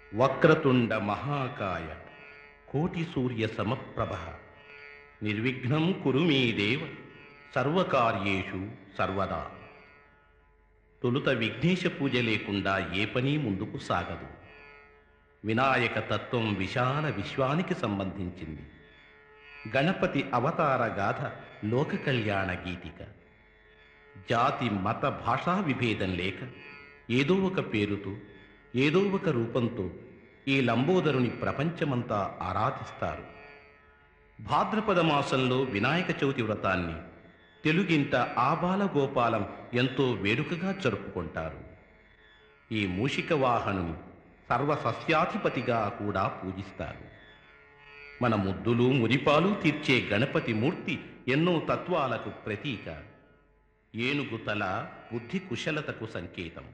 వక్రతుండ మహాకాయ కోటి సూర్య సమప్రభ నిర్విఘ్నం కురు మీ దేవ సర్వకార్యేషు సర్వదా తొలుత విఘ్నేశ పూజ లేకుండా ఏ పని ముందుకు సాగదు వినాయక తత్వం విశాల విశ్వానికి సంబంధించింది గణపతి అవతార గాథ లోక కళ్యాణ గీతిక జాతి మత భాషా విభేదం లేక ఏదో ఒక పేరుతో ఏదో ఒక రూపంతో ఈ లంబోదరుని ప్రపంచమంతా ఆరాధిస్తారు భాద్రపద మాసంలో వినాయక చవితి వ్రతాన్ని తెలుగింట ఆబాల గోపాలం ఎంతో వేడుకగా జరుపుకుంటారు ఈ మూషిక వాహనుని సర్వసస్యాధిపతిగా కూడా పూజిస్తారు మన ముద్దులు మురిపాలు తీర్చే గణపతి మూర్తి ఎన్నో తత్వాలకు ప్రతీక ఏనుగు తల బుద్ధి కుశలతకు సంకేతం